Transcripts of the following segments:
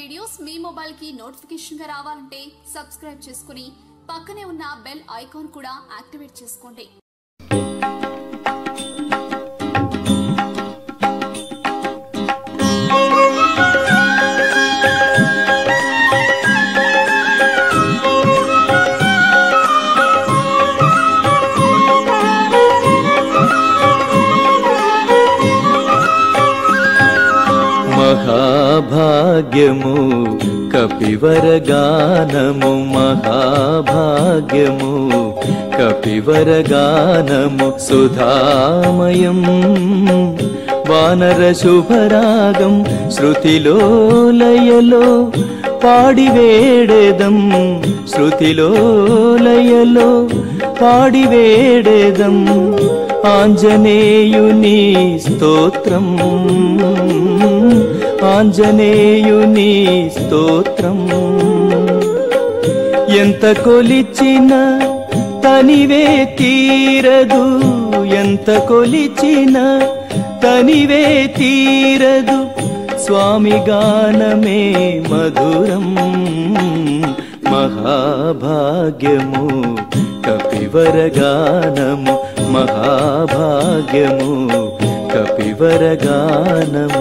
videos మీ mobile కి notification గా రావాలంటే సబ్స్క్రైబ్ చేసుకుని పక్కనే ఉన్న బెల్ ఐకాన్ కూడా యాక్టివేట్ చేసుకోండి మహాభాగ్యము కపివరగానము మహాభాగ్యము కపివరగానము సుధామయం వానర శుభరాగం శృతిలో లయలో పాడి వేడెదం శృతిలో లయలో పాడి వేడెదం ఆంజనేయుని స్తోత్రం ఆంజనేయుని స్తోత్రం ఎంత కొలిచిన తనివే తీరదు ఎంత కొలిచిన తనివే తీరదు స్వామి గానమే మధురం మహాభాగ్యము కపివరగానము మహాభాగ్యము కపివరగానము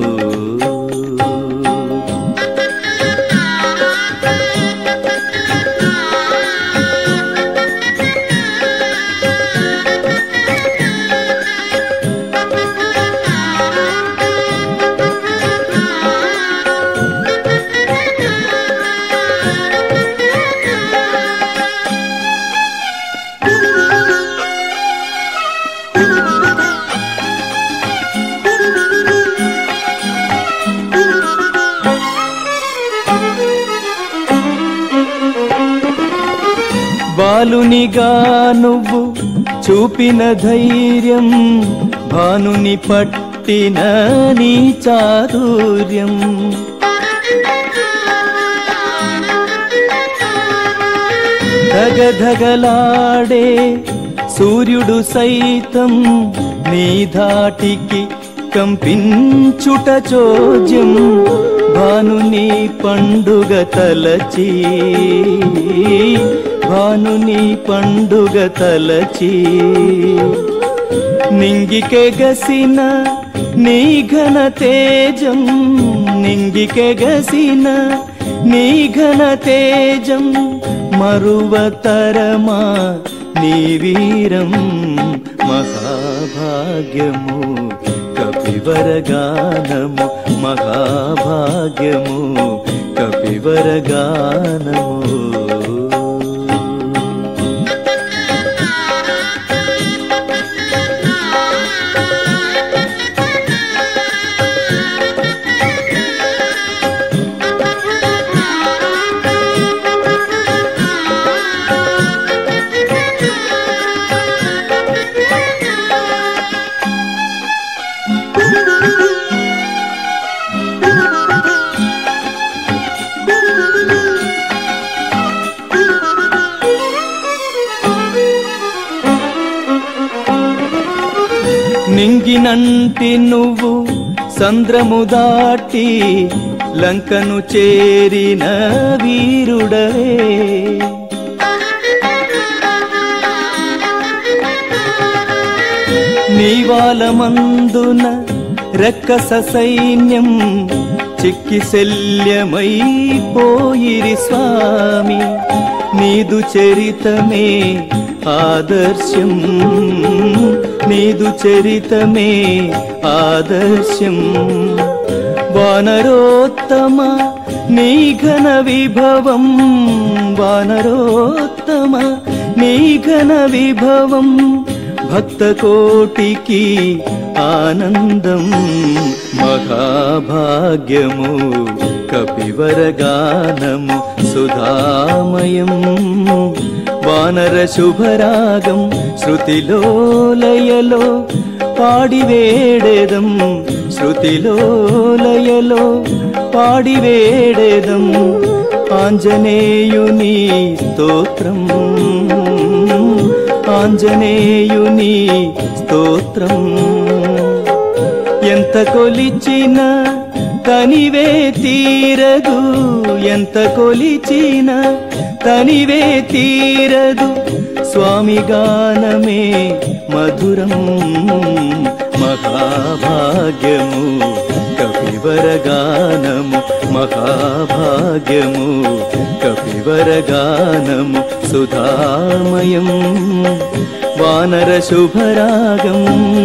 బాలునిగా నువ్వు చూపిన ధైర్యం భానుని పట్టిన నీ చాతుర్యం ధగధగలాడే సూర్యుడు సైతం నీ ధాటికి కంపించుట చోద్యం భానుని పండుగ తలచి భానుని పండుగ తలచి నింగికెగసిన నీ ఘన తేజం నింగికెగసిన నీ ఘన తేజం మరువతరమా నీ వీరం మహాభాగ్యము కపివరగానము మహాభాగ్యము కపివరగానము నింగినంటి నువ్వు సంద్రము దాటి లంకను చేరిన వీరుడవే నీవాలమందున రక్కస సైన్యం చిక్కి శల్యమై పోయిరి స్వామి నీదు చరితమే ఆదర్శం నీదు చరితమే ఆదర్శం వానరోత్తమ నీ ఘన విభవం వానరోత్తమ నీ ఘన విభవం భక్త కోటికి ఆనందం మహాభాగ్యము కపివరగానము సుధామయం వానర శుభరాగం శృతిలో లయలో పాడి వేడెదం శృతిలో లయలో పాడి వేడెదం ఆంజనేయుని స్తోత్రం ఆంజనేయుని స్తోత్రం ఎంత కొలిచిన తనివే తీరదు ఎంత కొలిచిన తనివే తీరదు స్వామి గానమే మధురం మహాభాగ్యము కపివర గానము మహాభాగ్యము కపివర గానము సుధామయం వానర శుభరాగం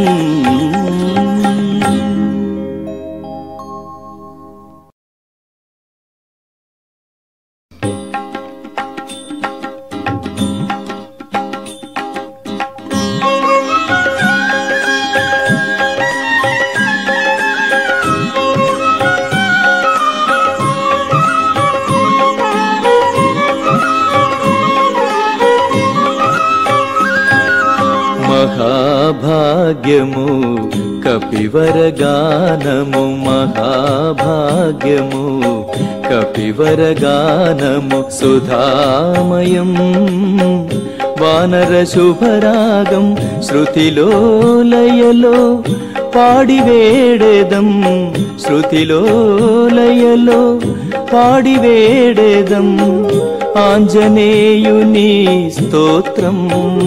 మహాభాగ్యము కపివర గానము మహాభాగ్యము కపివర గానము సుధామయం వానర శుభరాగం శృతిలో లయలో పాడి వేడెదం శృతిలో లయలో పాడి వేడెదం ఆంజనేయుని స్తోత్రం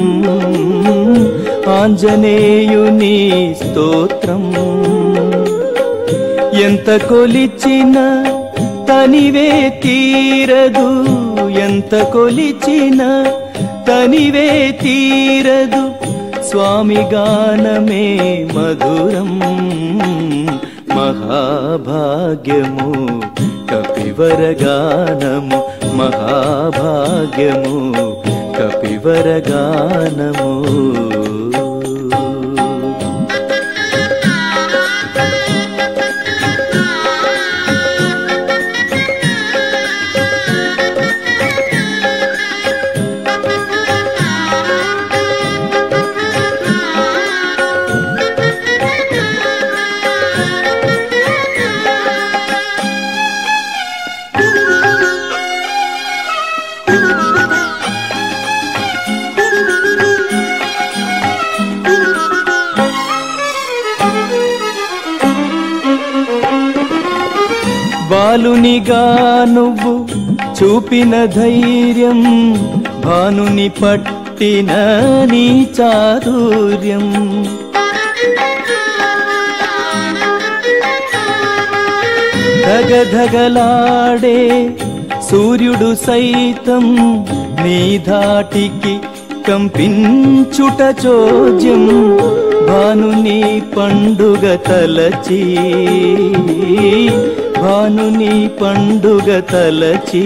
ఆంజనేయుని స్తోత్రం ఎంత కొలిచిన తనివే తీరదు ఎంత కొలిచిన తనివే తీరదు స్వామి గానమే మధురం మహాభాగ్యము కపివర గానము మహాభాగ్యము కపివర గానము బాలునిగా నువ్వు చూపిన ధైర్యం భానుని పట్టిన నీ చాతుర్యం ధగధగలాడే సూర్యుడు సైతం నీ ధాటికి కంపించుట చోద్యం భానుని పండుగ తలచి భానుని పండుగ తలచి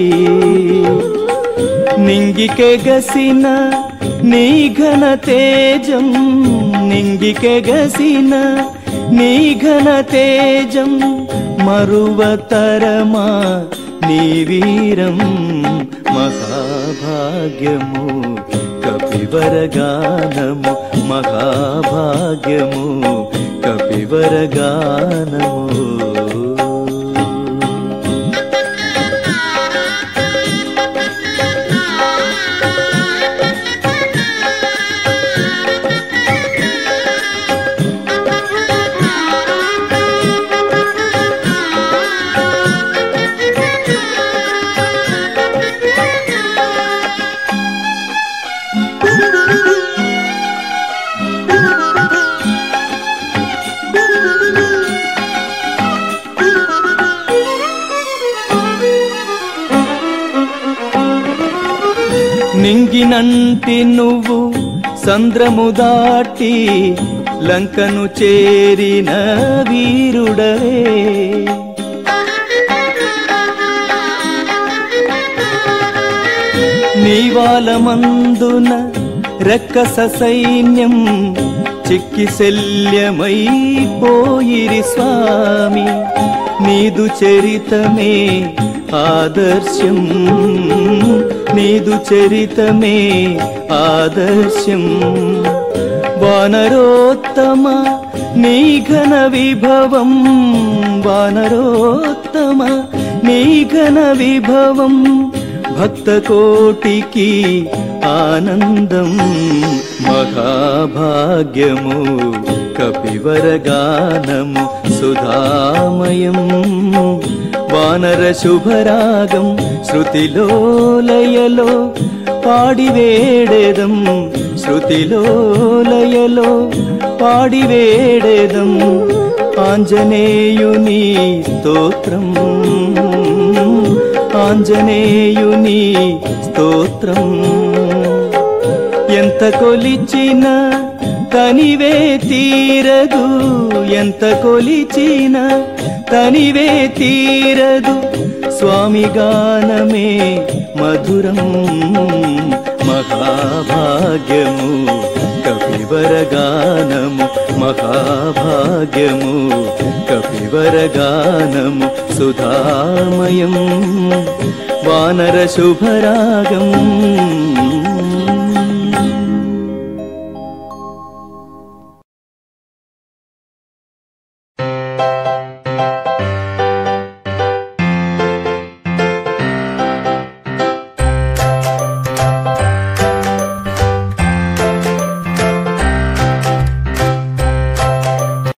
నింగికెగసిన నీ ఘన తేజం నింగికెగసిన నీ ఘన తేజం మరువతరమా నీ వీరం మహాభాగ్యము కపివర గానము మహాభాగ్యము కపివర గానము నింగినంటి నువ్వు సంద్రము దాటి లంకను చేరిన వీరుడవే నీవాలమందున రక్కస సైన్యం చిక్కి శల్యమై పోయిరి స్వామి నీదు చరితమే ఆదర్శం నీదు చరితమే ఆదర్శం వానరోత్తమ నీ ఘన విభవం వానరోత్తమ నీ ఘన విభవం భక్త కోటికి ఆనందం మహాభాగ్యము కపివరగానము సుధామయం వానర శుభరాగం శృతిలో లయలో పాడి వేడెదం శృతిలో లయలో పాడి వేడెదం ఆంజనేయుని స్తోత్రం ఆంజనేయుని స్తోత్రం ఎంత కొలిచిన తనివే తీరదు ఎంత కొలిచిన తనివే తీరదు స్వామి గానమే మధురం మహాభాగ్యము కపివరగానము మహాభాగ్యము కపివరగానము సుధామయం వానర శుభరాగం